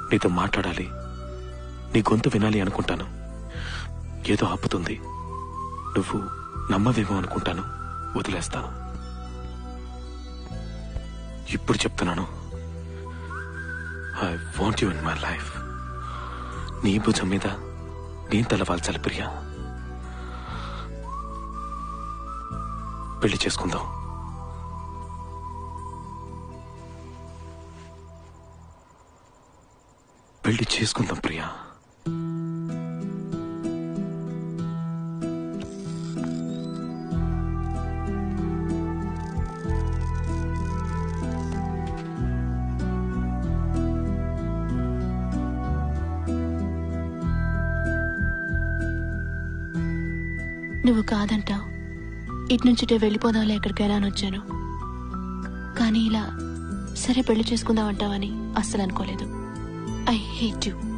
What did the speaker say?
నీతో మాట్లాడాలి నీ గొంతు వినాలి అనుకుంటాను ఏదో ఆపుతుంది నువ్వు నమ్మవేమో అనుకుంటాను వదిలేస్తాను ఇప్పుడు చెప్తున్నాను I want you in my life నీ భుజం మీద నేను తలవాల్చాలి ప్రియా పెళ్లి చేసుకుందాం పెళ్లి చేసుకుందాం ప్రియా నువ్వు కాదంటావు ఇటు నుంచి వెళ్ళిపోదాంలే ఎక్కడికైనా అని వచ్చాను కానీ ఇలా సరే పెళ్లి చేసుకుందాం అంటావని అస్సలు అనుకోలేదు ఐ హేట్ యు